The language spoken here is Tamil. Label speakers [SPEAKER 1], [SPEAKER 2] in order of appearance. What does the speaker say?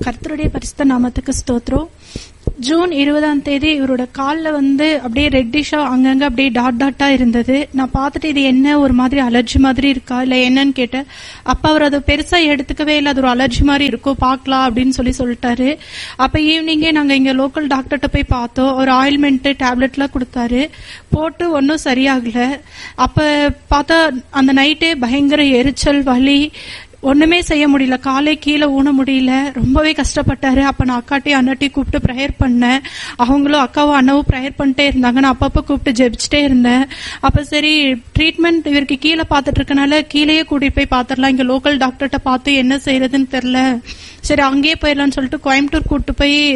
[SPEAKER 1] கர்த்தருடைய பரிசுத்த நாமத்துக்கு ஸ்தோத்திரம் ஜூன் இருபதாம் தேதி இவரோட காலில் வந்து அப்படியே ரெட்டிஷா அங்கங்க அப்படியே டாட் டாட்டா இருந்தது நான் பார்த்துட்டு இது என்ன ஒரு மாதிரி அலர்ஜி மாதிரி இருக்கா இல்ல என்னன்னு கேட்டேன் அப்ப அவர் அதை பெருசா எடுத்துக்கவே இல்லை அது ஒரு அலர்ஜி மாதிரி இருக்கும் பார்க்கலாம் அப்படின்னு சொல்லி சொல்லிட்டாரு அப்ப ஈவினிங்கே நாங்க இங்க லோக்கல் டாக்டர்கிட்ட போய் பார்த்தோம் ஒரு ஆயில்மெண்ட் டேப்லெட்லாம் கொடுத்தாரு போட்டு ஒன்றும் சரியாகல அப்ப பார்த்தா அந்த நைட்டே பயங்கர எரிச்சல் வலி ஒண்ணுமே செய்ய முடியல காலை கீழே ஊன முடியல ரொம்பவே கஷ்டப்பட்டாரு அப்ப நான் அக்காட்டையும் அண்ணாட்டையும் கூப்பிட்டு ப்ரேயர் பண்ணேன் அவங்களும் அக்காவும் அண்ணாவும் ப்ரேயர் பண்ணிட்டே இருந்தாங்க நான் அப்பப்ப கூப்பிட்டு ஜெபிச்சுட்டே இருந்தேன் அப்ப சரி ட்ரீட்மெண்ட் இவருக்கு கீழே பார்த்துட்டு இருக்கனால கீழேயே கூட்டிட்டு போய் பார்த்துடலாம் இங்க லோக்கல் டாக்டர்கிட்ட பார்த்து என்ன செய்யறதுன்னு தெரியல சரி அங்கேயே போயிடலாம்னு சொல்லிட்டு கோயம்புத்தூர் கூட்டு போய்